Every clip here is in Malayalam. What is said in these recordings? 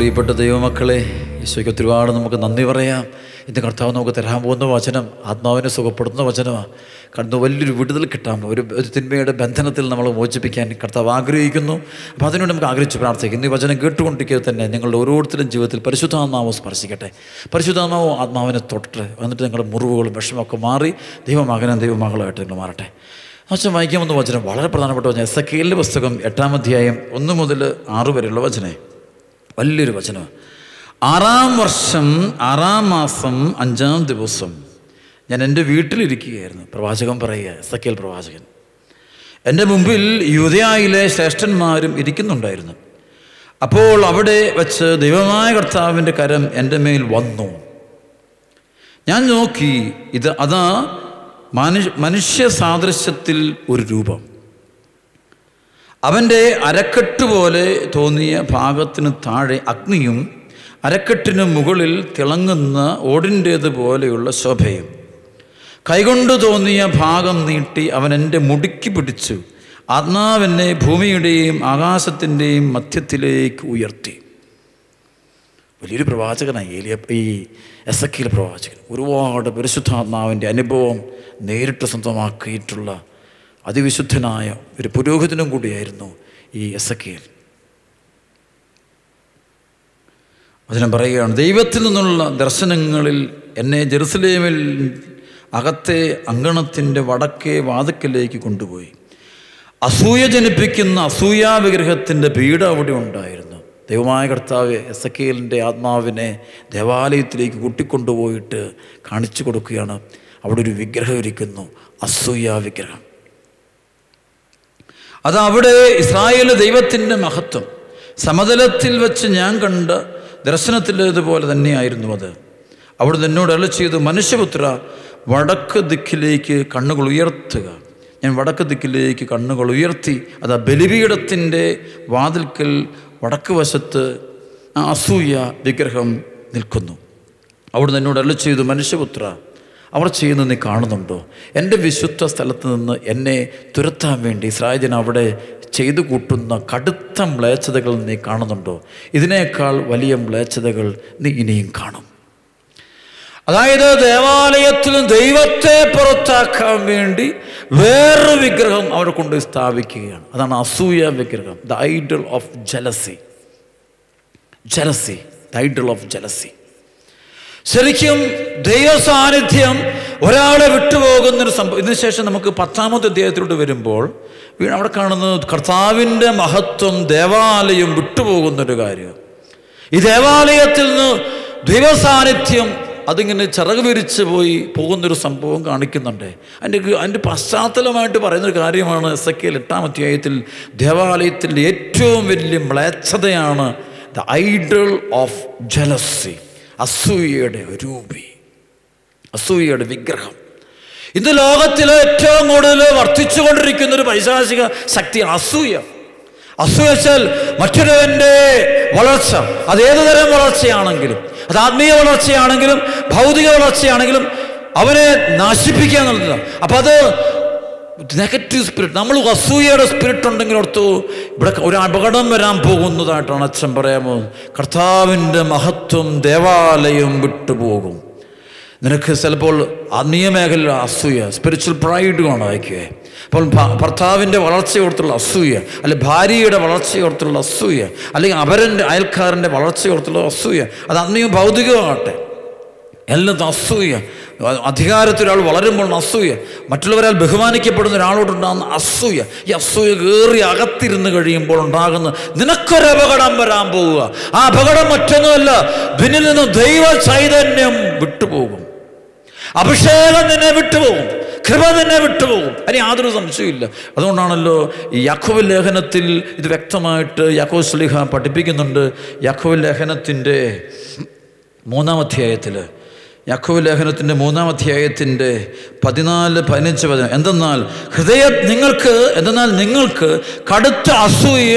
പ്രിയപ്പെട്ട ദൈവമക്കളെ ഈശോയ്ക്ക് ഒരുപാട് നമുക്ക് നന്ദി പറയാം ഇന്ന് കർത്താവ് നമുക്ക് തരാൻ പോകുന്ന വചനം ആത്മാവിനെ സുഖപ്പെടുത്തുന്ന വചനമാണ് കടന്ന് വലിയൊരു വിടുതൽ കിട്ടാൻ ഒരു ഒരു തിന്മയുടെ ബന്ധനത്തിൽ നമ്മൾ മോചിപ്പിക്കാൻ കർത്താവ് ആഗ്രഹിക്കുന്നു അപ്പോൾ അതിനുവേണ്ടി നമുക്ക് ആഗ്രഹിച്ച് പ്രാർത്ഥിക്കും ഇന്ന് ഈ വചനം കേട്ടുകൊണ്ടിരിക്കുക തന്നെ നിങ്ങളുടെ ഓരോരുത്തരും ജീവിതത്തിൽ പരിശുദ്ധാത്മാവ് സ്പർശിക്കട്ടെ പരിശുദ്ധാത്മാവ് ആത്മാവിനെ തൊട്ടിട്ട് എന്നിട്ട് നിങ്ങളുടെ മുറിവുകളും വിഷമമൊക്കെ മാറി ദൈവമകനും ദൈവമകളായിട്ട് നിങ്ങൾ മാറട്ടെ അച്ഛൻ വായിക്കാമെന്ന വചനം വളരെ പ്രധാനപ്പെട്ട വചനം എസ് എ പുസ്തകം എട്ടാം അധ്യായം ഒന്ന് മുതൽ ആറ് വരെയുള്ള വചനേ വലിയൊരു വചനം ആറാം വർഷം ആറാം മാസം അഞ്ചാം ദിവസം ഞാൻ എൻ്റെ വീട്ടിലിരിക്കുകയായിരുന്നു പ്രവാചകൻ പറയുക സക്കേൽ പ്രവാചകൻ എൻ്റെ മുമ്പിൽ യുവതയായിലെ ശ്രേഷ്ഠന്മാരും ഇരിക്കുന്നുണ്ടായിരുന്നു അപ്പോൾ അവിടെ വെച്ച് ദൈവമായ കർത്താവിൻ്റെ കരം എൻ്റെ മേൽ വന്നു ഞാൻ നോക്കി ഇത് അതാ മനുഷ്യ മനുഷ്യ സാദൃശ്യത്തിൽ ഒരു രൂപം അവൻ്റെ അരക്കെട്ട് പോലെ തോന്നിയ ഭാഗത്തിന് താഴെ അഗ്നിയും അരക്കെട്ടിന് മുകളിൽ തിളങ്ങുന്ന ഓടിൻ്റേത് പോലെയുള്ള ശോഭയും കൈകൊണ്ട് തോന്നിയ ഭാഗം നീട്ടി അവൻ എൻ്റെ മുടുക്കി പിടിച്ചു ആത്മാവെന്നെ ഭൂമിയുടെയും ആകാശത്തിൻ്റെയും മധ്യത്തിലേക്ക് ഉയർത്തി വലിയൊരു പ്രവാചകനായി ഏലിയ ഈ എസ് എക്കിലെ പ്രവാചകൻ ഒരുപാട് പരിശുദ്ധാത്മാവിൻ്റെ അനുഭവം നേരിട്ട് സ്വന്തമാക്കിയിട്ടുള്ള അതിവിശുദ്ധനായ ഒരു പുരോഹിതനും കൂടിയായിരുന്നു ഈ എസ് എക്കിയൽ വചനം പറയുകയാണ് ദൈവത്തിൽ നിന്നുള്ള ദർശനങ്ങളിൽ എന്നെ ജെറുസലേമിൽ അകത്തെ അങ്കണത്തിൻ്റെ വടക്കേ വാതുക്കലേക്ക് കൊണ്ടുപോയി അസൂയ ജനിപ്പിക്കുന്ന അസൂയാ വിഗ്രഹത്തിൻ്റെ പീഡ അവിടെ ഉണ്ടായിരുന്നു ദൈവമായ കർത്താവ് എസ് എക്കേലിൻ്റെ ആത്മാവിനെ ദേവാലയത്തിലേക്ക് കൂട്ടിക്കൊണ്ടുപോയിട്ട് കാണിച്ചു കൊടുക്കുകയാണ് അവിടെ ഒരു വിഗ്രഹം ഇരിക്കുന്നു അസൂയ വിഗ്രഹം അത് അവിടെ ഇസ്രായേൽ ദൈവത്തിൻ്റെ മഹത്വം സമതലത്തിൽ വെച്ച് ഞാൻ കണ്ട ദർശനത്തിലേതുപോലെ തന്നെയായിരുന്നു അത് അവിടെ എന്നോട് അല്ല ചെയ്തു മനുഷ്യപുത്ര വടക്ക് ദിക്കിലേക്ക് കണ്ണുകൾ ഉയർത്തുക ഞാൻ വടക്ക് ദിക്കിലേക്ക് കണ്ണുകൾ ഉയർത്തി അത് ആ ബലിപീഠത്തിൻ്റെ വാതിൽക്കൽ വടക്ക് വശത്ത് ആ അസൂയ വിഗ്രഹം നിൽക്കുന്നു അവിടുന്ന് എന്നോട് അല്ല ചെയ്തു മനുഷ്യപുത്ര അവർ ചെയ്യുന്നത് നീ കാണുന്നുണ്ടോ എൻ്റെ വിശുദ്ധ സ്ഥലത്ത് നിന്ന് എന്നെ തുരത്താൻ വേണ്ടി ഇസ്രായേജൻ അവിടെ ചെയ്തു കൂട്ടുന്ന കടുത്ത മ്ലേച്ഛതകൾ നീ കാണുന്നുണ്ടോ ഇതിനേക്കാൾ വലിയ മ്ലേച്ഛതകൾ നീ ഇനിയും കാണും അതായത് ദേവാലയത്തിൽ ദൈവത്തെ പുറത്താക്കാൻ വേണ്ടി വേറൊരു വിഗ്രഹം അവിടെ കൊണ്ട് സ്ഥാപിക്കുകയാണ് അതാണ് അസൂയ വിഗ്രഹം the idol of jealousy jealousy the idol of jealousy ശരിക്കും ദൈവ സാന്നിധ്യം ഒരാളെ വിട്ടുപോകുന്നൊരു സംഭവം ഇതിന് ശേഷം നമുക്ക് പത്താമത്തെ അധ്യായത്തിലോട്ട് വരുമ്പോൾ വീ- അവിടെ കാണുന്നത് കർത്താവിൻ്റെ മഹത്വം ദേവാലയം വിട്ടുപോകുന്നൊരു കാര്യം ഈ ദേവാലയത്തിൽ നിന്ന് ദൈവ സാന്നിധ്യം അതിങ്ങനെ ചിറക് വിരിച്ച് പോയി പോകുന്നൊരു സംഭവം കാണിക്കുന്നുണ്ട് അതിൻ്റെ അതിൻ്റെ പശ്ചാത്തലമായിട്ട് പറയുന്നൊരു കാര്യമാണ് എസ് എ എട്ടാം അധ്യായത്തിൽ ദേവാലയത്തിൻ്റെ ഏറ്റവും വലിയ മ്ലേച്ഛതയാണ് ദ ഐഡൽ ഓഫ് ജലസി അസൂയയുടെ രൂപി അസൂയയുടെ വിഗ്രഹം ഇന്ന് ലോകത്തിലെ ഏറ്റവും കൂടുതൽ വർദ്ധിച്ചുകൊണ്ടിരിക്കുന്ന ഒരു പൈശാചിക ശക്തിയാണ് അസൂയ അസൂയ വെച്ചാൽ മറ്റൊരുവൻ്റെ വളർച്ച അത് ഏത് തരം വളർച്ചയാണെങ്കിലും അത് ആത്മീയ വളർച്ചയാണെങ്കിലും ഭൗതിക വളർച്ചയാണെങ്കിലും അവനെ നശിപ്പിക്കുക എന്നുള്ളതാണ് അപ്പം അത് നെഗറ്റീവ് സ്പിരിറ്റ് നമ്മൾ അസൂയയുടെ സ്പിരിറ്റ് ഉണ്ടെങ്കിൽ ഓർത്തു ഇവിടെ ഒരു അപകടം വരാൻ പോകുന്നതായിട്ടാണ് അച്ഛൻ പറയാമോ കർത്താവിൻ്റെ മഹത്വം ദേവാലയം വിട്ടുപോകും നിനക്ക് ചിലപ്പോൾ ആത്മീയ മേഖലയിൽ അസൂയ സ്പിരിച്വൽ പ്രൈഡ് കൊണ്ട് അയക്കുക അപ്പോൾ ഭ- ഭർത്താവിൻ്റെ വളർച്ചയോർത്തുള്ള അസൂയ അല്ലെങ്കിൽ ഭാര്യയുടെ വളർച്ചയോർത്തുള്ള അസൂയ അല്ലെങ്കിൽ അവരൻ്റെ അയൽക്കാരൻ്റെ വളർച്ചയോർത്തുള്ള അസൂയ അത് ആത്മീയ ഭൗതികമാകട്ടെ എല്ലാം അസൂയ അധികാരത്തിൽ ഒരാൾ വളരുമ്പോൾ അസൂയ മറ്റുള്ളവരാൽ ബഹുമാനിക്കപ്പെടുന്ന ഒരാളോടുണ്ടാകുന്ന അസൂയ ഈ അസൂയ കയറി അകത്തിരുന്ന് കഴിയുമ്പോൾ ഉണ്ടാകുന്ന നിനക്കൊരു അപകടം വരാൻ പോവുക ആ അപകടം മറ്റൊന്നുമല്ല ഇതിൽ നിന്ന് ദൈവ ചൈതന്യം വിട്ടുപോകും അഭിഷേകം നിന്നെ വിട്ടുപോകും കൃപ നിന്നെ വിട്ടുപോകും അതിന് യാതൊരു സംശയമില്ല അതുകൊണ്ടാണല്ലോ ഈ യാക്കോവ് ലേഖനത്തിൽ ഇത് വ്യക്തമായിട്ട് യാക്കോ സ്ലിഹ പഠിപ്പിക്കുന്നുണ്ട് യാക്കോവ് ലേഖനത്തിൻ്റെ മൂന്നാം അധ്യായത്തിൽ യാക്കോവ് ലേഖനത്തിൻ്റെ മൂന്നാം അധ്യായത്തിൻ്റെ പതിനാല് പതിനഞ്ച് പതിനാല് എന്തെന്നാൽ ഹൃദയ നിങ്ങൾക്ക് എന്തെന്നാൽ നിങ്ങൾക്ക് കടുത്ത അസൂയയും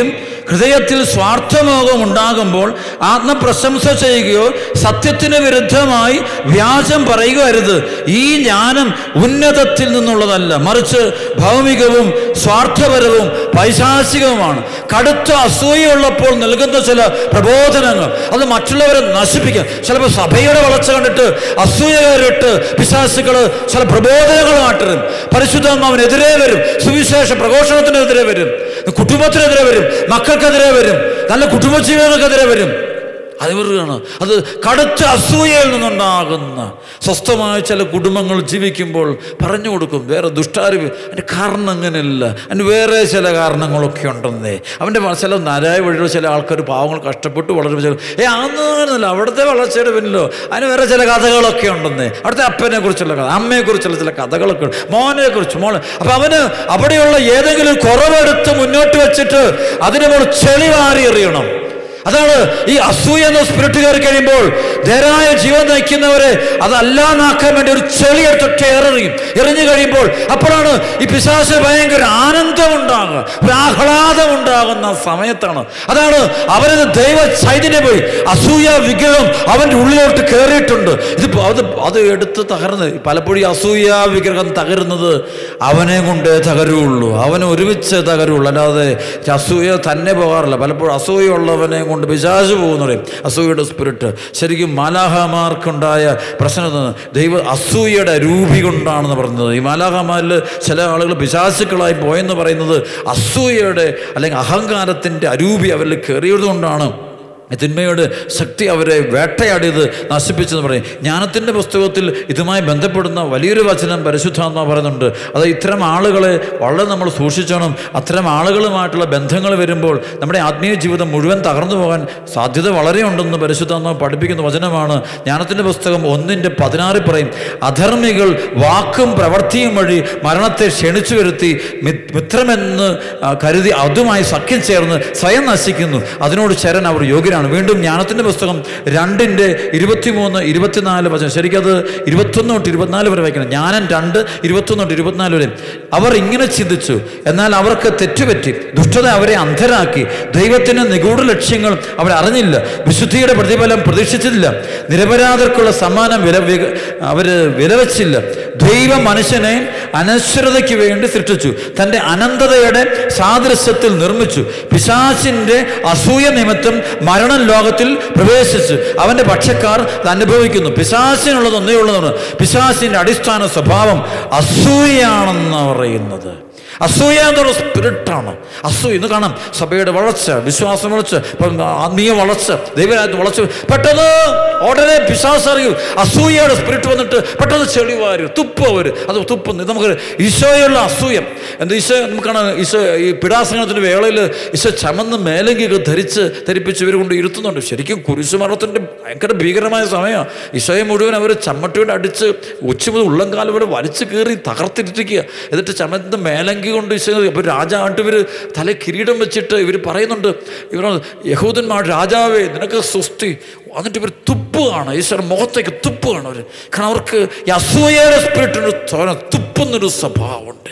ഹൃദയത്തിൽ സ്വാർത്ഥമോഹം ഉണ്ടാകുമ്പോൾ ആത്മപ്രശംസ ചെയ്യുകയോ സത്യത്തിന് വിരുദ്ധമായി വ്യാജം പറയുക അരുത് ഈ ജ്ഞാനം ഉന്നതത്തിൽ നിന്നുള്ളതല്ല മറിച്ച് ഭൗമികവും സ്വാർത്ഥപരവും പൈശാചികവുമാണ് കടുത്ത അസൂയുള്ളപ്പോൾ നൽകുന്ന ചില പ്രബോധനങ്ങൾ അത് മറ്റുള്ളവരെ നശിപ്പിക്കുക ചിലപ്പോൾ സഭയുടെ വളർച്ച കണ്ടിട്ട് അസൂയ കയറിയിട്ട് പിശാസുകൾ ചില പ്രബോധനങ്ങൾ കാട്ടരും പരിശുദ്ധാത്മാവിനെതിരെ വരും സുവിശേഷ പ്രഘോഷണത്തിനെതിരെ വരും കുടുംബത്തിനെതിരെ വരും മക്കൾക്കെതിരെ വരും നല്ല കുടുംബജീവിതങ്ങൾക്കെതിരെ വരും അത് ഇവരാണ് അത് കടുത്ത അസൂയയിൽ നിന്നുണ്ടാകുന്ന സ്വസ്ഥമായ ചില കുടുംബങ്ങൾ ജീവിക്കുമ്പോൾ പറഞ്ഞു കൊടുക്കും വേറെ ദുഷ്ടാരിവ് അതിൻ്റെ കാരണം അങ്ങനെയല്ല അതിന് വേറെ ചില കാരണങ്ങളൊക്കെ ഉണ്ടെന്നേ അവൻ്റെ വ- ചില നാരായ വഴിയുള്ള ചില ആൾക്കാർ പാവങ്ങൾ കഷ്ടപ്പെട്ട് വളരും ചില ഏ അതൊന്നുമല്ല അവിടുത്തെ വളർച്ചയുടെ പിന്നിലോ അതിന് വേറെ ചില കഥകളൊക്കെ ഉണ്ടെന്നേ അവിടുത്തെ അപ്പനെ കുറിച്ചുള്ള കഥ അമ്മയെ കുറിച്ചുള്ള ചില കഥകളൊക്കെ ഉണ്ട് മോനെ കുറിച്ച് മോളെ അപ്പം അവന് അവിടെയുള്ള ഏതെങ്കിലും കുറവെടുത്ത് മുന്നോട്ട് വെച്ചിട്ട് അതിനെ മോൾ ചെളി വാരി എറിയണം അതാണ് ഈ അസൂയ എന്ന സ്പിരിറ്റ് കയറി കഴിയുമ്പോൾ ധേരായ ജീവൻ നയിക്കുന്നവരെ അതല്ലാന്നാക്കാൻ വേണ്ടി ഒരു ചെളി എടുത്തിട്ട് എറിയും എറിഞ്ഞു കഴിയുമ്പോൾ അപ്പോഴാണ് ഈ പിശാചിന് ഭയങ്കര ആനന്ദം ഉണ്ടാകുക ഒരു ആഹ്ലാദം ഉണ്ടാകുന്ന സമയത്താണ് അതാണ് അവനത് ദൈവ ചൈതന്യം പോയി അസൂയ വിഗ്രഹം അവൻ്റെ ഉള്ളിലോട്ട് കയറിയിട്ടുണ്ട് ഇത് പ- അത് അത് എടുത്ത് തകർന്ന് പലപ്പോഴും ഈ അസൂയ വിഗ്രഹം തകരുന്നത് അവനെ കൊണ്ടേ തകരുള്ളൂ അവന് ഒരുമിച്ച് തകരുള്ളൂ അല്ലാതെ ഈ അസൂയ തന്നെ പോകാറില്ല പലപ്പോഴും അസൂയുള്ളവനെ കൊണ്ട് പിശാച് പോകുന്ന പറയും അസൂയയുടെ സ്പിരിറ്റ് ശരിക്കും മാലാഹമാർക്കുണ്ടായ പ്രശ്നം എന്താണ്? ദൈവ അസൂയയുടെ രൂപി കൊണ്ടാണെന്ന് പറയുന്നത് ഈ മാലാഹമാരിൽ ചില ആളുകൾ പിശാചുക്കളായി പോയെന്ന് പറയുന്നത് അസൂയയുടെ അല്ലെങ്കിൽ അഹങ്കാരത്തിൻ്റെ അരൂപി അവരിൽ കയറിയത് കൊണ്ടാണ് ഈ തിന്മയുടെ ശക്തി അവരെ വേട്ടയാടിയത് നശിപ്പിച്ചെന്ന് പറയും ജ്ഞാനത്തിൻ്റെ പുസ്തകത്തിൽ ഇതുമായി ബന്ധപ്പെടുന്ന വലിയൊരു വചനം പരിശുദ്ധാത്മ പറയുന്നുണ്ട് അത് ഇത്തരം ആളുകളെ വളരെ നമ്മൾ സൂക്ഷിച്ചണം അത്തരം ആളുകളുമായിട്ടുള്ള ബന്ധങ്ങൾ വരുമ്പോൾ നമ്മുടെ ആത്മീയ ജീവിതം മുഴുവൻ തകർന്നു പോകാൻ സാധ്യത വളരെ ഉണ്ടെന്ന് പരിശുദ്ധാത്മ പഠിപ്പിക്കുന്ന വചനമാണ് ജ്ഞാനത്തിൻ്റെ പുസ്തകം ഒന്നിൻ്റെ പതിനാറിൽ പറയും അധർമ്മികൾ വാക്കും പ്രവൃത്തിയും വഴി മരണത്തെ ക്ഷണിച്ചു വരുത്തി മി- മിത്രമെന്ന് ആ, കരുതി അതുമായി സഖ്യം ചേർന്ന് സ്വയം നശിക്കുന്നു അതിനോട് ചേരാൻ അവർ യോഗ്യരാണ് വീണ്ടും ജ്ഞാനത്തിൻ്റെ പുസ്തകം രണ്ടിൻ്റെ ഇരുപത്തിമൂന്ന് ഇരുപത്തിനാല് വചനം ശരിക്കും അത് ഇരുപത്തൊന്ന് തൊട്ട് ഇരുപത്തിനാല് വരെ വായിക്കണം ജ്ഞാനം രണ്ട് ഇരുപത്തൊന്ന് തൊട്ട് ഇരുപത്തിനാല് വരെ അവർ ഇങ്ങനെ ചിന്തിച്ചു എന്നാൽ അവർക്ക് തെറ്റുപറ്റി ദുഷ്ടത അവരെ അന്ധരാക്കി ദൈവത്തിന് നിഗൂഢ ലക്ഷ്യങ്ങൾ അവർ അറിഞ്ഞില്ല വിശുദ്ധിയുടെ പ്രതിഫലം പ്രതീക്ഷിച്ചില്ല നിരപരാധർക്കുള്ള സമ്മാനം വില വിക- അവര് വിലവച്ചില്ല ദൈവ മനുഷ്യനെ അനശ്വരതയ്ക്ക് വേണ്ടി സൃഷ്ടിച്ചു തൻ്റെ അനന്തതയുടെ സാദൃശ്യത്തിൽ നിർമ്മിച്ചു പിശാചിൻ്റെ അസൂയ നിമിത്തം മരണം ലോകത്തിൽ പ്രവേശിച്ചു അവൻ്റെ പക്ഷക്കാർ ഇത് അനുഭവിക്കുന്നു പിശാചിനുള്ളത് ഒന്നേ ഉള്ളതാണ് പിശാചിൻ്റെ അടിസ്ഥാന സ്വഭാവം അസൂയാണെന്ന് പറയുന്നത് അസൂയ എന്നുള്ള സ്പിരിറ്റാണ് അസൂയ ഇന്ന് കാണാം സഭയുടെ വളർച്ച വിശ്വാസം വളർച്ച ഇപ്പം ആത്മീയ വളർച്ച ദൈവരാജ്യത്ത് വളർച്ച പെട്ടെന്ന് ഉടനെ പിശാസ് അറിയൂ അസൂയയുടെ സ്പിരിറ്റ് വന്നിട്ട് പെട്ടെന്ന് ചെളിവാരി തുപ്പ് അവർ അത് തുപ്പുന്നു ഇത് നമുക്ക് ഈശോയുള്ള അസൂയം എന്താ ഈശോ നമുക്കാണ് ഈശോ ഈ പിടാസനത്തിൻ്റെ വേളയിൽ ഈശോ ചമന്ന് മേലങ്കിയൊക്കെ ധരിച്ച് ധരിപ്പിച്ച് ഇവർ കൊണ്ട് ഇരുത്തുന്നുണ്ട് ശരിക്കും കുരിശുമരണത്തിൻ്റെ ഭയങ്കര ഭീകരമായ സമയമാണ് ഈശോയെ മുഴുവൻ അവർ ചമ്മട്ടിയോട് അടിച്ച് ഉച്ച മുതൽ ഉള്ളംകാലം വരെ വലിച്ചു കയറി തകർത്തിട്ടിരിക്കുക എന്നിട്ട് ചമന്ന് മേലങ്കി കൊണ്ട് ഈശോ ഇപ്പോൾ രാജാവായിട്ട് ഇവർ തല കിരീടം വെച്ചിട്ട് ഇവർ പറയുന്നുണ്ട് ഇവർ യഹൂദന്മാർ രാജാവേ നിനക്ക് സുസ്തി എന്നിട്ട് ഇവർ തുപ്പുകയാണ് ഈശ്വരൻ മുഖത്തേക്ക് തുപ്പുകയാണ് അവർ കാരണം അവർക്ക് ഈ അസൂയയുടെ സ്പിരിറ്റിന് തോന തുപ്പുന്നൊരു സ്വഭാവമുണ്ട്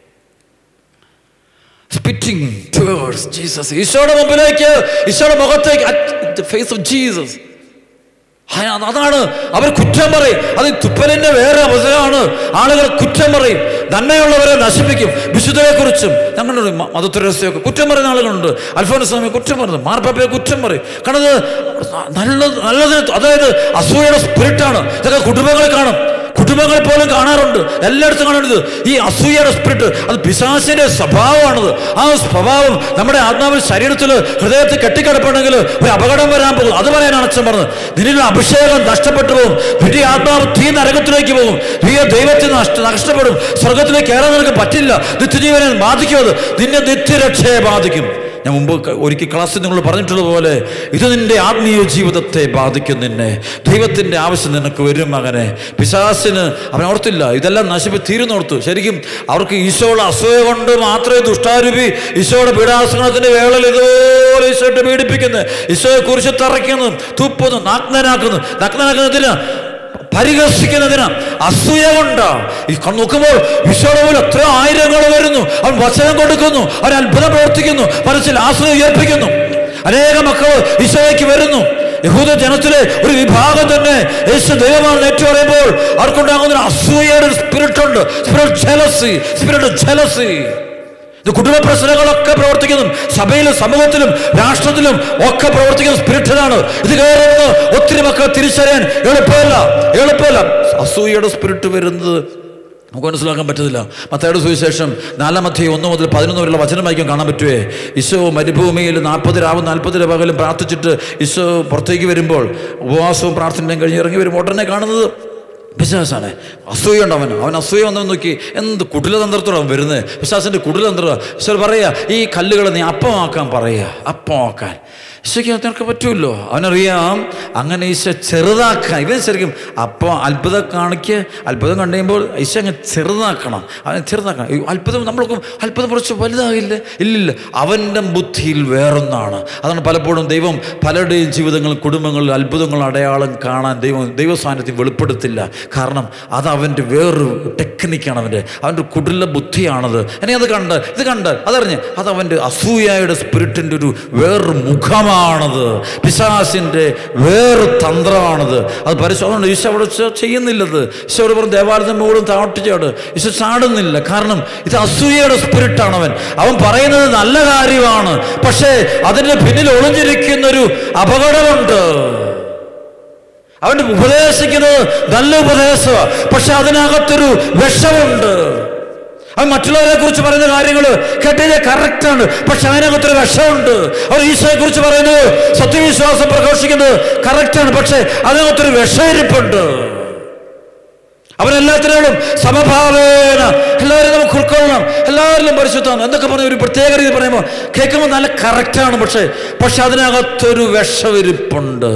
സ്പിറ്റിംഗ് ടുവേഴ്സ് ജീസസ് ഈശോയുടെ മുമ്പിലേക്ക് ഈശോയുടെ മുഖത്തേക്ക് ഫേസ് ഓഫ് ജീസസ് അതാണ് അവർ കുറ്റം പറയും അത് ഈ തുപ്പലിന്റെ വേറെ അവസരമാണ് ആളുകൾ കുറ്റം പറയും നന്മയുള്ളവരെ നശിപ്പിക്കും വിശുദ്ധരെ കുറിച്ചും ഞങ്ങളുടെ മതത്തുരസ്യൊക്കെ കുറ്റം പറയുന്ന ആളുകളുണ്ട് അൽഫോൻസ്വാമി കുറ്റം പറയുന്നത് മാർപ്പാപ്പയെ കുറ്റം പറയും കാരണം ഇത് നല്ലത് നല്ലത് അതായത് അസൂയയുടെ സ്പിരിറ്റാണ് ഇതൊക്കെ കുടുംബങ്ങളിൽ കാണും കുടുംബങ്ങൾ പോലും കാണാറുണ്ട് എല്ലായിടത്തും കാണുന്നത് ഈ അസൂയയുടെ സ്പിരിറ്റ് അത് പിശാസിന്റെ സ്വഭാവമാണത് ആ സ്വഭാവം നമ്മുടെ ആത്മാവിൽ ശരീരത്തിൽ ഹൃദയത്തിൽ കെട്ടിക്കിടപ്പുണ്ടെങ്കിൽ ഒരു അപകടം വരാൻ പോകും അത് പറയാനാണ് അച്ഛൻ പറഞ്ഞത് നിന്നിലുള്ള അഭിഷേകം നഷ്ടപ്പെട്ടു പോകും നിന്റെ ആത്മാവ് തീ നരകത്തിലേക്ക് പോകും നീ ദൈവത്തിൽ നഷ്ട നഷ്ടപ്പെടും സ്വർഗത്തിലേക്ക് കയറാൻ നിനക്ക് പറ്റില്ല നിത്യജീവനെ ബാധിക്കും അത് നിന്നെ നിത്യരക്ഷയെ ബാധിക്കും ഞാൻ മുമ്പ് ക- ഒരിക്കൽ ക്ലാസ്സിൽ നിങ്ങൾ പറഞ്ഞിട്ടുള്ളതുപോലെ ഇത് നിന്റെ ആത്മീയ ജീവിതത്തെ ബാധിക്കും നിന്നെ ദൈവത്തിൻ്റെ ആവശ്യം നിനക്ക് വരും മകനെ പിശാസിന് അവൻ ഓർത്തില്ല ഇതെല്ലാം നശിപ്പി തീരുന്നോർത്തു ശരിക്കും അവർക്ക് ഈശോയുടെ അസൂയ കൊണ്ട് മാത്രമേ ദുഷ്ടാരൂപി ഈശോയുടെ പീഡാസനത്തിന്റെ വേളയിൽ ഇതുപോലെ ഈശോയിട്ട് പീഡിപ്പിക്കുന്നത് ഈശോയെ കുറിച്ച് തറയ്ക്കുന്നു തുപ്പുന്നു നഗ്നനാക്കുന്നു നഗ്നനാക്കുന്നതിന് പരിഹസിക്കുന്നതിന് അസൂയ കൊണ്ട് ഈ കണ്ണ് നോക്കുമ്പോൾ ഈശോയുടെ പോലെ എത്ര ആയിരങ്ങൾ വരുന്നു അവൻ വചനം കൊടുക്കുന്നു അവൻ അത്ഭുതം പ്രവർത്തിക്കുന്നു മനസ്സിൽ ആശ്രയം ഉയർപ്പിക്കുന്നു അനേക മക്കൾ ഈശോയ്ക്ക് വരുന്നു യഹൂദ ജനത്തിലെ ഒരു വിഭാഗം തന്നെ യേശു ദൈവമാണ് ഏറ്റു പറയുമ്പോൾ അവർക്കുണ്ടാകുന്ന ഒരു അസൂയയുടെ സ്പിരിറ്റ് ഉണ്ട് സ്പിരിറ്റ് ജലസി സ്പിരിറ്റ് ജലസി ഇത് കുടുംബ പ്രശ്നങ്ങളൊക്കെ പ്രവർത്തിക്കുന്നു സഭയിലും സമൂഹത്തിലും രാഷ്ട്രത്തിലും ഒക്കെ പ്രവർത്തിക്കുന്ന സ്പിരിറ്റിലാണ് ഇത് കയറുന്നത് ഒത്തിരി മക്കൾ തിരിച്ചറിയാൻ എളുപ്പമല്ല എളുപ്പമല്ല അസൂയയുടെ സ്പിരിറ്റ് വരുന്നത് നമുക്ക് മനസ്സിലാക്കാൻ പറ്റത്തില്ല മത്തയുടെ സുവിശേഷം നാലാം അധ്യായം ഒന്ന് മുതൽ പതിനൊന്ന് വരെയുള്ള വചനം വായിക്കാൻ കാണാൻ പറ്റുമേ ഈശോ മരുഭൂമിയിൽ നാൽപ്പത് രാവും നാൽപ്പത് പകലും പ്രാർത്ഥിച്ചിട്ട് ഈശോ പുറത്തേക്ക് വരുമ്പോൾ ഉപവാസവും പ്രാർത്ഥനയും കഴിഞ്ഞ് ഇറങ്ങി വരുമ്പോൾ ഉടനെ കാണുന്നത് പിശാസാണ് അസൂയുണ്ട് അവന് അവൻ അസൂയ വന്നവൻ നോക്കി എന്ത് കുടിലതന്ത്രത്തോടെ അവൻ വരുന്നത് പിശാസിൻ്റെ കുടിലതന്ത്രം ഈശ്വർ പറയാ ഈ കല്ലുകൾ നീ അപ്പമാക്കാൻ പറയുക അപ്പമാക്കാൻ ഈശോയ്ക്ക് നിനക്ക് പറ്റുമല്ലോ അവനറിയാം അങ്ങനെ ഈശോ ചെറുതാക്കാൻ ഇവൻ ശരിക്കും അപ്പോൾ അത്ഭുതം കാണിക്ക് അത്ഭുതം കണ്ടു കഴിയുമ്പോൾ ഈശോ അങ്ങ് ചെറുതാക്കണം അവനെ ചെറുതാക്കണം ഈ അത്ഭുതം നമ്മൾക്ക് അത്ഭുതം കുറച്ച് വലുതാകില്ല ഇല്ലില്ല അവൻ്റെ ബുദ്ധിയിൽ വേറൊന്നാണ് അതാണ് പലപ്പോഴും ദൈവം പലരുടെയും ജീവിതങ്ങളും കുടുംബങ്ങളിൽ അത്ഭുതങ്ങൾ അടയാളം കാണാൻ ദൈവം ദൈവസാന്നിധ്യം വെളിപ്പെടുത്തില്ല കാരണം അത് അവൻ്റെ വേറൊരു ടെക്നിക്കാണ് അവൻ്റെ അവൻ്റെ ഒരു കുടില ബുദ്ധിയാണത് എന്നെ അത് കണ്ട് ഇത് കണ്ട് അതറിഞ്ഞ് അത് അവൻ്റെ അസൂയയുടെ സ്പിരിറ്റിൻ്റെ ഒരു വേറൊരു മുഖമാണത് പിശാസിൻ്റെ വേറൊരു തന്ത്രമാണത് അത് പരിശോധന ഈശോ അവിടെ ചെ- ചെയ്യുന്നില്ലത് ഈശോ അവിടെ പറഞ്ഞ ദേവാലയത്തിന് മുകളിൽ താട്ടിച്ചാട് ഈശോ ചാടുന്നില്ല കാരണം ഇത് അസൂയയുടെ സ്പിരിറ്റാണ് അവൻ അവൻ പറയുന്നത് നല്ല കാര്യമാണ് പക്ഷേ അതിൻ്റെ പിന്നിൽ ഒളിഞ്ഞിരിക്കുന്നൊരു അപകടമുണ്ട് അവൻ ഉപദേശിക്കുന്നത് നല്ല ഉപദേശമാണ് പക്ഷെ അതിനകത്തൊരു വിഷമുണ്ട് അവൻ മറ്റുള്ളവരെ കുറിച്ച് പറയുന്ന കാര്യങ്ങൾ കേട്ടത് കറക്റ്റാണ് പക്ഷെ അതിനകത്തൊരു വിഷമുണ്ട് അവർ ഈശോയെ കുറിച്ച് പറയുന്നത് സത്യവിശ്വാസം പ്രഘോഷിക്കുന്നത് കറക്റ്റാണ് പക്ഷെ അതിനകത്തൊരു വിഷയിരിപ്പുണ്ട് അവരെല്ലാത്തിനോടും സമഭാവേന എല്ലാവരും നമുക്ക് ഉൾക്കൊള്ളണം എല്ലാവരിലും പരിശുദ്ധമാണ് എന്തൊക്കെ പറഞ്ഞ ഒരു പ്രത്യേക രീതി പറയുമ്പോൾ കേൾക്കുമ്പോൾ നല്ല കറക്റ്റാണ് പക്ഷേ പക്ഷെ അതിനകത്തൊരു വിഷവിരിപ്പുണ്ട്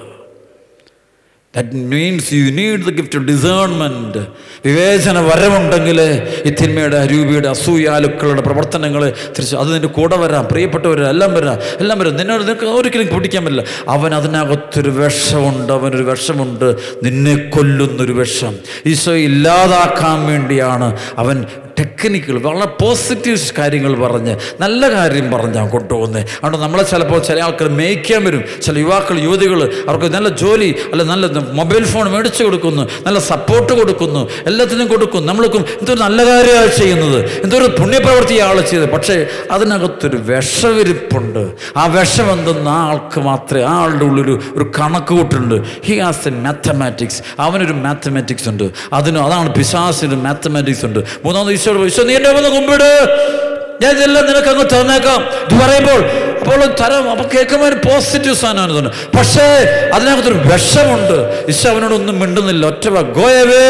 that means you need the gift discernment വിവേചന വരവുണ്ടെങ്കിൽ ഈ തിന്മയുടെ അരൂപിയുടെ അസൂയാലുക്കളുടെ പ്രവർത്തനങ്ങൾ തിരിച്ച് അത് നിൻ്റെ കൂടെ വരാം പ്രിയപ്പെട്ടവർ എല്ലാം വരാം എല്ലാം വരാം നിന്നോട് നിനക്ക് ഒരിക്കലും പിടിക്കാൻ പറ്റില്ല അവൻ അതിനകത്തൊരു വിഷമുണ്ട് അവനൊരു വിഷമുണ്ട് നിന്നെ കൊല്ലുന്നൊരു വിഷം ഈശോ ഇല്ലാതാക്കാൻ വേണ്ടിയാണ് അവൻ ടെക്നിക്കുകൾ വളരെ പോസിറ്റീവ് കാര്യങ്ങൾ പറഞ്ഞ് നല്ല കാര്യം പറഞ്ഞാൽ കൊണ്ടുപോകുന്നത് അതുകൊണ്ട് നമ്മളെ ചിലപ്പോൾ ചില ആൾക്കാർ മേയ്ക്കാൻ വരും ചില യുവാക്കൾ യുവതികൾ അവർക്ക് നല്ല ജോലി അല്ല നല്ല മൊബൈൽ ഫോൺ മേടിച്ചു കൊടുക്കുന്നു നല്ല സപ്പോർട്ട് കൊടുക്കുന്നു എല്ലാത്തിനും കൊടുക്കും നമ്മൾക്കും എന്തൊരു നല്ല കാര്യമാണ് ചെയ്യുന്നത് എന്തൊരു പുണ്യപ്രവൃത്തിയാണ് ആൾ ചെയ്തത് പക്ഷേ അതിനകത്തൊരു വിഷവിരിപ്പുണ്ട് ആ വിഷം എന്തെന്ന് ആ ആൾക്ക് മാത്രമേ ആ ആളുടെ ഉള്ളൊരു ഒരു കണക്ക് കൂട്ടുണ്ട് ഹി ഹാസ് എ മാത്തമാറ്റിക്സ് അവനൊരു മാത്തമാറ്റിക്സ് ഉണ്ട് അതിന് അതാണ് പിശാസിന് മാത്തമാറ്റിക്സ് ഉണ്ട് മൂന്നാമത് ഈശോട് പോയി, ഈശോ നീ എൻ്റെ വന്ന് കുമ്പിട് ഞാൻ ഇതെല്ലാം നിനക്ക് അങ്ങ് തന്നേക്കാം ഇത് പറയുമ്പോൾ അപ്പോൾ തരം അപ്പൊ കേൾക്കുമ്പോൾ ഒരു പോസിറ്റീവ് സാധനമാണ് ഇതുണ്ട് പക്ഷേ അതിനകത്തൊരു വിഷമുണ്ട് ഈശോ അവനോടൊന്നും മിണ്ടുന്നില്ല ഒറ്റ ഗോയവേ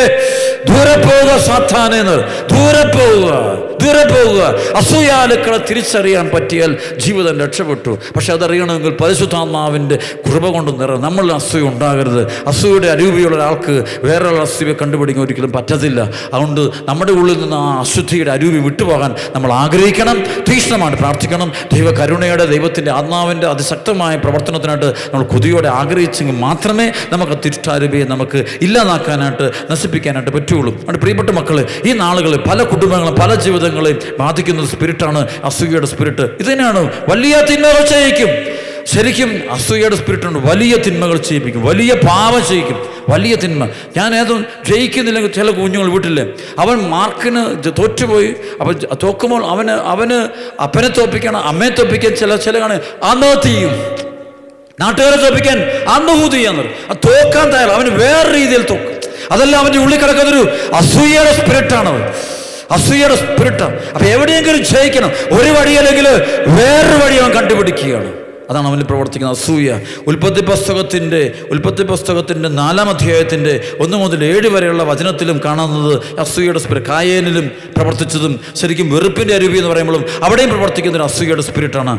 ദൂരെ പോവുക സാത്താനെന്ന് ദൂരെ പോവുക ദൂരെ പോവുക അസൂയാലുക്കളെ തിരിച്ചറിയാൻ പറ്റിയാൽ ജീവിതം രക്ഷപ്പെട്ടു പക്ഷെ അതറിയണമെങ്കിൽ പരിശുദ്ധാത്മാവിൻ്റെ കൃപ കൊണ്ട് നിറ നമ്മൾ അസൂയ ഉണ്ടാകരുത് അസൂയയുടെ അരൂപിയുള്ള ഒരാൾക്ക് വേറൊരു അസൂയ കണ്ടുപിടിക്കാൻ ഒരിക്കലും പറ്റത്തില്ല അതുകൊണ്ട് നമ്മുടെ ഉള്ളിൽ നിന്ന് ആ അശുദ്ധിയുടെ അരൂപി വിട്ടുപോകാൻ നമ്മൾ ആഗ്രഹിക്കണം തീക്ഷ്ണമായിട്ട് പ്രാർത്ഥിക്കണം ദൈവ കരുണയുടെ ദൈവത്തിൻ്റെ ആത്മാവിൻ്റെ അതിശക്തമായ പ്രവർത്തനത്തിനായിട്ട് നമ്മൾ കൊതിയോടെ ആഗ്രഹിച്ചെങ്കിൽ മാത്രമേ നമുക്ക് തിരുഷ്ടാരൂപിയെ നമുക്ക് ഇല്ലാതാക്കാനായിട്ട് നശിപ്പിക്കാനായിട്ട് പറ്റുള്ളൂ അതുകൊണ്ട് പ്രിയപ്പെട്ട മക്കളെ ഈ നാളുകളിൽ പല കുടുംബങ്ങളും പല ജീവിതങ്ങളെയും ബാധിക്കുന്ന സ്പിരിറ്റാണ് അസൂയയുടെ സ്പിരിറ്റ് ഇത് തന്നെയാണ് വലിയ തിന്മകൾ ചെയ്യിക്കും ശരിക്കും അസൂയയുടെ സ്പിരിറ്റുണ്ട് വലിയ തിന്മകൾ ചെയ്യിപ്പിക്കും വലിയ പാപം ചെയ്യിക്കും വലിയ തിന്മ ഞാൻ ഏതും ജയിക്കുന്നില്ലെങ്കിൽ ചില കുഞ്ഞുങ്ങൾ വീട്ടില്ലേ അവൻ മാർക്കിന് ജ- തോറ്റുപോയി അവൻ ജ- തോക്കുമ്പോൾ അവന് അവന് അപ്പനെ തോപ്പിക്കണം അമ്മയെ തോപ്പിക്കാൻ ചില ചില കാണെ ആത്മഹത്യ ചെയ്യും നാട്ടുകാരെ തോപ്പിക്കാൻ ആത്മഹൂതി ചെയ്യാൻ പറയും അത് തോക്കാൻ തയ്യാറ് അവന് വേറെ രീതിയിൽ തോക്കും അതെല്ലാം അവൻ്റെ ഉള്ളിൽ കിടക്കുന്നൊരു അസൂയയുടെ സ്പിരിറ്റാണ് അവൻ അസൂയയുടെ സ്പിരിറ്റാണ് അപ്പൊ എവിടെയെങ്കിലും ജയിക്കണം ഒരു വഴിയല്ലെങ്കിൽ വേറൊരു വഴി അവൻ കണ്ടുപിടിക്കുകയാണ് അതാണ് അവനിൽ പ്രവർത്തിക്കുന്ന അസൂയ ഉൽപ്പത്തി പുസ്തകത്തിൻ്റെ ഉൽപ്പത്തി പുസ്തകത്തിൻ്റെ നാലാം അധ്യായത്തിൻ്റെ ഒന്ന് മുതൽ ഏഴ് വരെയുള്ള വചനത്തിലും കാണുന്നത് അസൂയയുടെ സ്പിരിറ്റ് കായേനിലും പ്രവർത്തിച്ചതും ശരിക്കും വെറുപ്പിൻ്റെ അരുവി എന്ന് പറയുമ്പോഴും അവിടെയും പ്രവർത്തിക്കുന്ന ഒരു അസൂയയുടെ സ്പിരിറ്റാണ്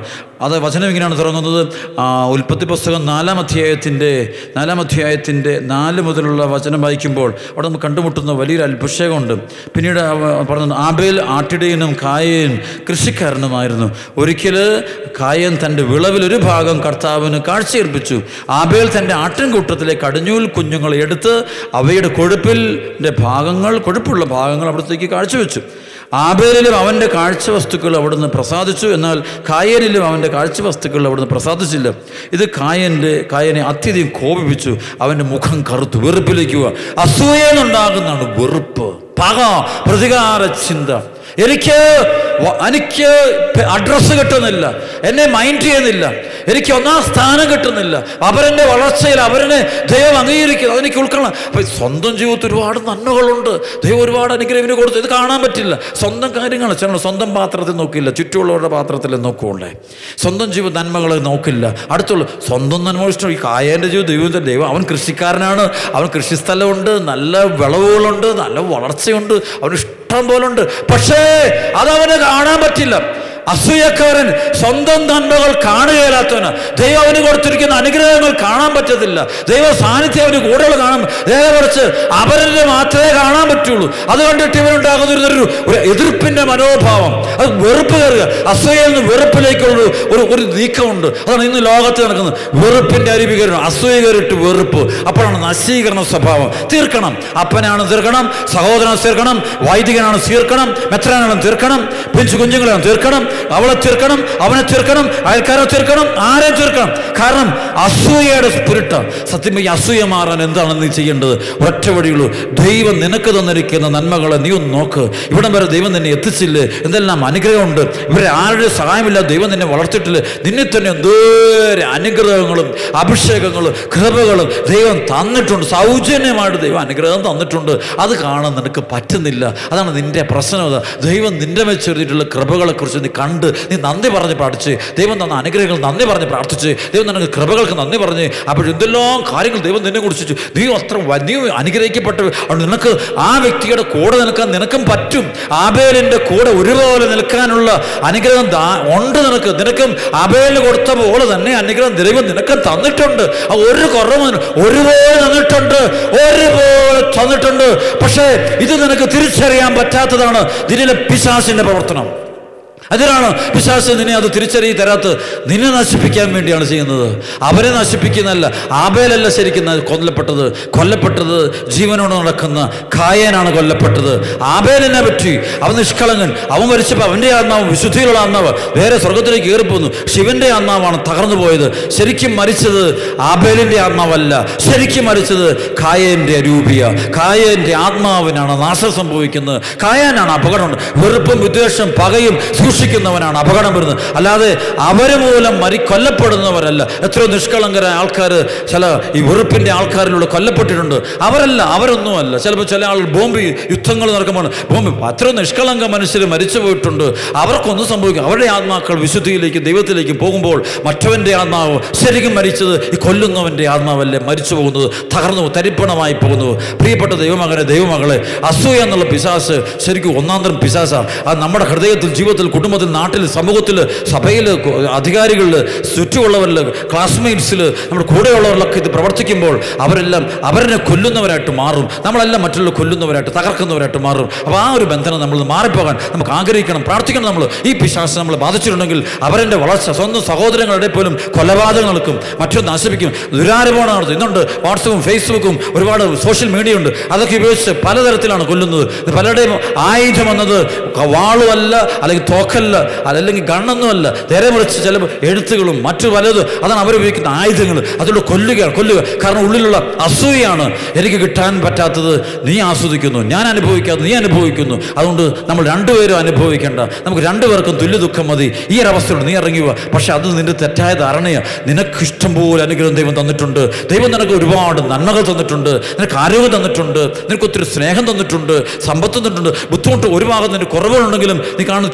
അത് വചനം ഇങ്ങനെയാണ് തുടങ്ങുന്നത് ആ, ഉൽപ്പത്തി പുസ്തകം നാലാം അധ്യായത്തിൻ്റെ നാലാം അധ്യായത്തിൻ്റെ നാല് മുതലുള്ള വചനം വായിക്കുമ്പോൾ അവിടെ നമുക്ക് കണ്ടുമുട്ടുന്ന വലിയൊരു അത്ഭിഷേകമുണ്ട് പിന്നീട് അവ- പറഞ്ഞു ആബേൽ ആട്ടിടയനും കായൻ കൃഷിക്കാരനുമായിരുന്നു ഒരിക്കൽ കായൻ തൻ്റെ വിളവിൽ ഒരു ഭാഗം കർത്താവിന് കാഴ്ചയേൽപ്പിച്ചു ആബേൽ തൻ്റെ ആട്ടിൻകൂട്ടത്തിലെ കടിഞ്ഞൂൽ കുഞ്ഞുങ്ങളെ എടുത്ത് അവയുടെ കൊഴുപ്പിൻ്റെ ഭാഗങ്ങൾ കൊഴുപ്പുള്ള ഭാഗങ്ങൾ അവിടത്തേക്ക് കാഴ്ചവെച്ചു ആബേലിലും അവൻ്റെ കാഴ്ച വസ്തുക്കൾ അവിടുന്ന് പ്രസാദിച്ചു എന്നാൽ കായനിലും അവൻ്റെ കാഴ്ച വസ്തുക്കൾ അവിടുന്ന് പ്രസാദിച്ചില്ല ഇത് കായൻ്റെ കായനെ അത്യധികം കോപിപ്പിച്ചു അവൻ്റെ മുഖം കറുത്തു വെറുപ്പിലേക്കുക അസൂയെന്നുണ്ടാകുന്നതാണ് വെറുപ്പ് പക പ്രതികാര ചിന്ത എനിക്ക് വ- എനിക്ക് അഡ്രസ്സ് കിട്ടുന്നില്ല എന്നെ മൈൻഡ് ചെയ്യുന്നില്ല എനിക്ക് ഒന്നാം സ്ഥാനം കിട്ടുന്നില്ല അവരെൻ്റെ വളർച്ചയിൽ അവരെന്നെ ദൈവം അംഗീകരിക്കുന്നു അതെനിക്ക് ഉൾക്കൊള്ളണം അപ്പം സ്വന്തം ജീവിതത്തിൽ ഒരുപാട് നന്മകളുണ്ട് ദൈവം ഒരുപാട് അനുഗ്രഹം ഇവന് കൊടുത്തു ഇത് കാണാൻ പറ്റില്ല സ്വന്തം കാര്യങ്ങൾ ചില സ്വന്തം പാത്രത്തിൽ നോക്കില്ല ചുറ്റുമുള്ളവരുടെ പാത്രത്തിൽ നോക്കുള്ളേ സ്വന്തം ജീവ നന്മകളെ നോക്കില്ല അടുത്തുള്ള സ്വന്തം നന്മ ഇഷ്ടം ഈ കായേൻ്റെ ജീവിതം ദൈവത്തിൻ്റെ ദൈവം അവൻ കൃഷിക്കാരനാണ് അവൻ കൃഷിസ്ഥലമുണ്ട് നല്ല വിളവുകളുണ്ട് നല്ല വളർച്ചയുണ്ട് അവന് ഇഷ്ടം പോലുണ്ട് പക്ഷേ അതവന് കാണാൻ പറ്റില്ല അസൂയക്കാരൻ സ്വന്തം നന്മകൾ കാണുകയില്ലാത്തവന് ദൈവം അവന് കൊടുത്തിരിക്കുന്ന അനുഗ്രഹങ്ങൾ കാണാൻ പറ്റത്തില്ല ദൈവ സാന്നിധ്യം അവന് കൂടുതൽ കാണാൻ നേരെ കുറച്ച് അവരുടെ മാത്രമേ കാണാൻ പറ്റുള്ളൂ അത് കണ്ടിട്ട് ഇവനുണ്ടാകുന്ന ഒരു ഒരു ഒരു എതിർപ്പിന്റെ മനോഭാവം അത് വെറുപ്പ് കയറുക അസൂയയിൽ നിന്ന് വെറുപ്പിലേക്കുള്ള ഒരു- ഒരു ഒരു നീക്കമുണ്ട് അതാണ് ഇന്ന് ലോകത്ത് നടക്കുന്നത് വെറുപ്പിന്റെ അരുവികരണം അസൂയ കയറിട്ട് വെറുപ്പ് അപ്പോഴാണ് നശീകരണ സ്വഭാവം തീർക്കണം അപ്പനാണ് തീർക്കണം സഹോദരനെ തീർക്കണം വൈദികനാണ് തീർക്കണം മെത്രാനാണ് തീർക്കണം പിഞ്ചു കുഞ്ഞുങ്ങളെ തീർക്കണം അവളെ തീർക്കണം അവനെ തീർക്കണം അയൽക്കാരെ തീർക്കണം ആരെ തീർക്കണം കാരണം അസൂയയുടെ സ്പിരിറ്റ് സത്യം ഈ അസൂയ മാറാൻ എന്താണ് നീ ചെയ്യേണ്ടത് ഒറ്റ വഴിയുള്ളൂ ദൈവം നിനക്ക് തന്നിരിക്കുന്ന നന്മകളെ നീ ഒന്ന് നോക്ക് ഇവിടം വരെ ദൈവം നിന്നെ എത്തിച്ചില്ലേ എന്തെല്ലാം അനുഗ്രഹമുണ്ട് ഇവരെ ആരുടെ സഹായമില്ല ദൈവം നിന്നെ വളർത്തിയിട്ടില്ല നിന്നെ തന്നെ എന്തോരം അനുഗ്രഹങ്ങളും അഭിഷേകങ്ങളും കൃപകളും ദൈവം തന്നിട്ടുണ്ട് സൗജന്യമായിട്ട് ദൈവം അനുഗ്രഹം തന്നിട്ടുണ്ട് അത് കാണാൻ നിനക്ക് പറ്റുന്നില്ല അതാണ് നിന്റെ പ്രശ്നം അതാ ദൈവം നിന്റെ വെച്ചെഴുതിയിട്ടുള്ള കൃപകളെക്കുറിച്ച് നീ കണ്ട് നീ നന്ദി പറഞ്ഞ് പഠിച്ച് ദൈവം തന്ന അനുഗ്രഹങ്ങൾ നന്ദി പറഞ്ഞ് പ്രാർത്ഥിച്ച് ദൈവം നിനക്ക് കൃപകൾക്ക് നന്ദി പറഞ്ഞ് അപ്പോൾ എന്തെല്ലാം കാര്യങ്ങൾ ദൈവം നിന്നെ കുറിച്ച് നീ അത്ര വലിയ അനുഗ്രഹിക്കപ്പെട്ട അതുകൊണ്ട് നിനക്ക് ആ വ്യക്തിയുടെ കൂടെ നിൽക്കാൻ നിനക്കും പറ്റും ആബേലിൻ്റെ കൂടെ ഒരുപോലെ നിൽക്കാനുള്ള അനുഗ്രഹം ദാ- ഉണ്ട് നിനക്ക് നിനക്കും ആബേലിന് കൊടുത്ത പോലെ തന്നെ അനുഗ്രഹം ദൈവം നിനക്ക് തന്നിട്ടുണ്ട് ആ ഒരു കുറവ് നിന- ഒരുപോലെ തന്നിട്ടുണ്ട് ഒരുപോലെ തന്നിട്ടുണ്ട് പക്ഷേ ഇത് നിനക്ക് തിരിച്ചറിയാൻ പറ്റാത്തതാണ് ഇതിലെ പിശാസിന്റെ പ്രവർത്തനം അതിനാണ് പിശാസ് നിന്നെ അത് തിരിച്ചറിയി തരാത്ത് നിന്നെ നശിപ്പിക്കാൻ വേണ്ടിയാണ് ചെയ്യുന്നത് അവരെ നശിപ്പിക്കുന്നതല്ല ആബേലല്ല ശരിക്കും ന- കൊല്ലപ്പെട്ടത് കൊല്ലപ്പെട്ടത് ജീവനോട് നടക്കുന്ന കായനാണ് കൊല്ലപ്പെട്ടത് ആബേലിനെ പറ്റി അവൻ നിഷ്കളങ്കൻ അവൻ മരിച്ചപ്പോൾ അവൻ്റെ ആത്മാവ് വിശുദ്ധിയിലുള്ള ആത്മാവ് വേറെ സ്വർഗത്തിലേക്ക് കയറിപ്പോന്നു ശിവന്റെ ആത്മാവാണ് തകർന്നു പോയത് ശരിക്കും മരിച്ചത് ആബേലിന്റെ ആത്മാവല്ല ശരിക്കും മരിച്ചത് കായന്റെ രൂപിയ കായന്റെ ആത്മാവിനാണ് നാശം സംഭവിക്കുന്നത് കായാനാണ് അപകടം വെറുപ്പും വിദ്വേഷം പകയും സൂക്ഷിക്കുന്നവനാണ് അപകടം വരുന്നത് അല്ലാതെ അവര് മൂലം മരി കൊല്ലപ്പെടുന്നവരല്ല എത്രയോ നിഷ്കളങ്കരായ ആൾക്കാർ ചില ഈ വെറുപ്പിന്റെ ആൾക്കാരിലൂടെ കൊല്ലപ്പെട്ടിട്ടുണ്ട് അവരല്ല അവരൊന്നുമല്ല ചിലപ്പോൾ ചില ആൾ ബോംബ് യുദ്ധങ്ങൾ നടക്കുമ്പോൾ ബോംബ് അത്ര നിഷ്കളങ്ക മനുഷ്യർ മരിച്ചു പോയിട്ടുണ്ട് അവർക്കൊന്നും സംഭവിക്കും അവരുടെ ആത്മാക്കൾ വിശുദ്ധിയിലേക്ക് ദൈവത്തിലേക്ക് പോകുമ്പോൾ മറ്റവൻ്റെ ആത്മാവ് ശരിക്കും മരിച്ചത് ഈ കൊല്ലുന്നവൻ്റെ ആത്മാവല്ലേ മരിച്ചു പോകുന്നത് തകർന്നു തരിപ്പണമായി പോകുന്നത് പ്രിയപ്പെട്ട ദൈവമകനെ ദൈവമകളെ അസൂയ എന്നുള്ള പിശാസ് ശരിക്കും ഒന്നാന്തരം പിശാസാണ് അത് നമ്മുടെ ഹൃദയത്തിൽ ജീവിതത്തിൽ കുടുംബത്തിൽ നാട്ടിൽ സമൂഹത്തിൽ സഭയിൽ അധികാരികളിൽ ചുറ്റുമുള്ളവരിൽ ക്ലാസ്മേറ്റ്സിൽ നമ്മുടെ കൂടെയുള്ളവരിലൊക്കെ ഇത് പ്രവർത്തിക്കുമ്പോൾ അവരെല്ലാം അവരെ കൊല്ലുന്നവരായിട്ട് മാറും നമ്മളെല്ലാം മറ്റുള്ള കൊല്ലുന്നവരായിട്ട് തകർക്കുന്നവരായിട്ട് മാറും അപ്പോൾ ആ ഒരു ബന്ധനം നമ്മൾ മാറിപ്പോകാൻ നമുക്ക് ആഗ്രഹിക്കണം പ്രാർത്ഥിക്കണം നമ്മൾ ഈ പിശാസ് നമ്മൾ ബാധിച്ചിട്ടുണ്ടെങ്കിൽ അവരുടെ വളർച്ച സ്വന്തം സഹോദരങ്ങളുടെ പോലും കൊലപാതകം നടക്കും മറ്റൊന്ന് നശിപ്പിക്കും ദുരാരോപണം നടത്തും ഇന്നുണ്ട് വാട്സപ്പും ഫേസ്ബുക്കും ഒരുപാട് സോഷ്യൽ മീഡിയ ഉണ്ട് അതൊക്കെ ഉപയോഗിച്ച് പലതരത്തിലാണ് കൊല്ലുന്നത് ഇത് പലരുടെയും ആയുധം എന്നത് വാളുമല്ല അല്ലെങ്കിൽ തോക്കല്ല അതല്ലെങ്കിൽ ഗണ്ണൊന്നുമല്ല നേരെ മറിച്ച് ചില എഴുത്തുകളും മറ്റു പലതും അതാണ് അവരുപയോഗിക്കുന്ന ആയുധങ്ങൾ അതിലൂടെ കൊല്ലുക കൊല്ലുക കാരണം ഉള്ളിലുള്ള അസൂയാണ് എനിക്ക് കിട്ടാൻ പറ്റാത്തത് നീ ആസ്വദിക്കുന്നു ഞാൻ അനുഭവിക്കാതെ നീ അനുഭവിക്കുന്നു അതുകൊണ്ട് നമ്മൾ രണ്ടുപേരും അനുഭവിക്കേണ്ട നമുക്ക് രണ്ടുപേർക്കും തുല്യ ദുഃഖം മതി ഈ ഒരു അവസ്ഥയോട് നീ ഇറങ്ങുക പക്ഷെ അത് നിന്റെ തെറ്റായ ധാരണയാണ് നിനക്ക് ഇഷ്ടം പോലെ അനുഗ്രഹം ദൈവം തന്നിട്ടുണ്ട് ദൈവം നിനക്ക് ഒരുപാട് നന്മകൾ തന്നിട്ടുണ്ട് നിനക്ക് ആരോഗ്യം തന്നിട്ടുണ്ട് നിനക്ക് ഒത്തിരി സ്നേഹം തന്നിട്ടുണ്ട് സമ്പത്ത് തന്നിട്ടുണ്ട് ബുദ്ധിമുട്ട് ഒരു ഭാഗത്ത് നിന്റെ കുറവുകളുണ്ടെങ്കിലും നീ കാണുന്ന ചില കുറവുകളുണ്ട്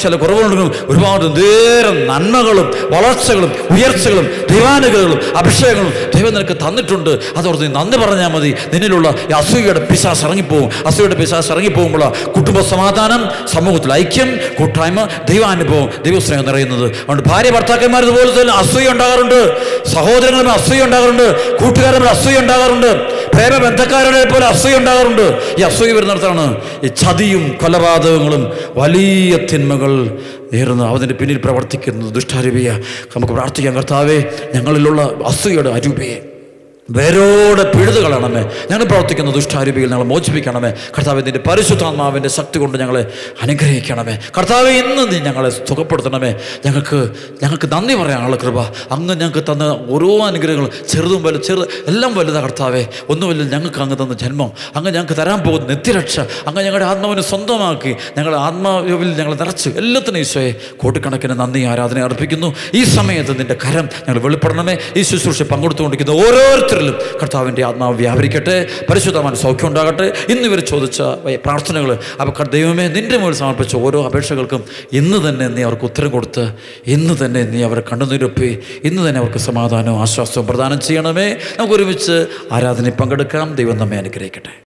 സഹോദരങ്ങളുണ്ടെങ്കിലും ഒരുപാട് നേരം നന്മകളും വളർച്ചകളും ഉയർച്ചകളും ദൈവാനുഗ്രഹങ്ങളും അഭിഷേകങ്ങളും ദൈവം നിനക്ക് തന്നിട്ടുണ്ട് അതോർത്ത് നീ നന്ദി പറഞ്ഞാൽ മതി നിന്നിലുള്ള ഈ അസൂയയുടെ പിശാസ് ഇറങ്ങിപ്പോവും അസൂയയുടെ പിശാസ് ഇറങ്ങിപ്പോകുമ്പോൾ കുടുംബ സമാധാനം സമൂഹത്തിൽ ഐക്യം കൂട്ടായ്മ ദൈവാനുഭവം ദൈവസ്നേഹം നിറയുന്നത് അതുകൊണ്ട് ഭാര്യ ഭർത്താക്കന്മാർ ഇതുപോലെ തന്നെ അസൂയ ഉണ്ടാകാറുണ്ട് സഹോദരങ്ങളും അസൂയ ഉണ്ടാകാറുണ്ട് കൂട്ടുകാരും അസൂയ ഉണ്ടാകാറുണ്ട് പ്രേമ ബന്ധക്കാരുടെ പോലെ അസൂയ ഉണ്ടാകാറുണ്ട് ഈ അസൂയ വരുന്നിടത്താണ് ഈ ചതിയും കൊലപാതകങ്ങളും വലിയ തിന്മകൾ നേരുന്നു അതിൻ്റെ പിന്നിൽ പ്രവർത്തിക്കുന്നത് ദുഷ്ടാരൂപിയ നമുക്ക് പ്രാർത്ഥിക്കാം കർത്താവേ ഞങ്ങളിലുള്ള അസൂയയുടെ അരൂപയെ വേരോടെ പിഴുതു കളയണമേ ഞങ്ങൾ പ്രവർത്തിക്കുന്ന ദുഷ്ടാരൂപികൾ ഞങ്ങളെ മോചിപ്പിക്കണമേ കർത്താവ് നിന്റെ പരിശുദ്ധാത്മാവിൻ്റെ ശക്തി കൊണ്ട് ഞങ്ങളെ അനുഗ്രഹിക്കണമേ കർത്താവ് ഇന്ന് നീ ഞങ്ങളെ സുഖപ്പെടുത്തണമേ ഞങ്ങൾക്ക് ഞങ്ങൾക്ക് നന്ദി പറയാനുള്ള കൃപ അങ്ങ് ഞങ്ങൾക്ക് തന്ന ഓരോ അനുഗ്രഹങ്ങളും ചെറുതും വലുത് ചെറു എല്ലാം വലുതാ കർത്താവേ ഒന്നുമില്ല ഞങ്ങൾക്ക് അങ്ങ് തന്ന ജന്മം അങ്ങ് ഞങ്ങൾക്ക് തരാൻ പോകുന്ന നിത്യരക്ഷ അങ്ങ് ഞങ്ങളുടെ ആത്മാവിനെ സ്വന്തമാക്കി ഞങ്ങളുടെ ആത്മാവിൽ ഞങ്ങൾ നിറച്ച് എല്ലാത്തിനും ഈശോയെ കോടിക്കണക്കിന് നന്ദി ആരാധന അർപ്പിക്കുന്നു ഈ സമയത്ത് നിന്റെ കരം ഞങ്ങൾ വെളിപ്പെടണമേ ഈ ശുശ്രൂഷ പങ്കെടുത്തുകൊണ്ടിരിക്കുന്ന ഓരോരുത്തരിലും കർത്താവിൻ്റെ ആത്മാവ് വ്യാപരിക്കട്ടെ പരിശുദ്ധമായ സൗഖ്യം ഉണ്ടാകട്ടെ ഇന്ന് ഇവർ ചോദിച്ച പ്രാർത്ഥനകൾ അപ്പോൾ ദൈവമേ നിന്റെ മുകളിൽ സമർപ്പിച്ച ഓരോ അപേക്ഷകൾക്കും ഇന്ന് തന്നെ നീ അവർക്ക് ഉത്തരം കൊടുത്ത് ഇന്ന് തന്നെ നീ അവരെ കണ്ണുനിരപ്പി ഇന്ന് തന്നെ അവർക്ക് സമാധാനവും ആശ്വാസവും പ്രദാനം ചെയ്യണമേ നമുക്ക് ഒരുമിച്ച് ആരാധനയിൽ പങ്കെടുക്കാം ദൈവം നമ്മെ അനുഗ്രഹിക്കട്ടെ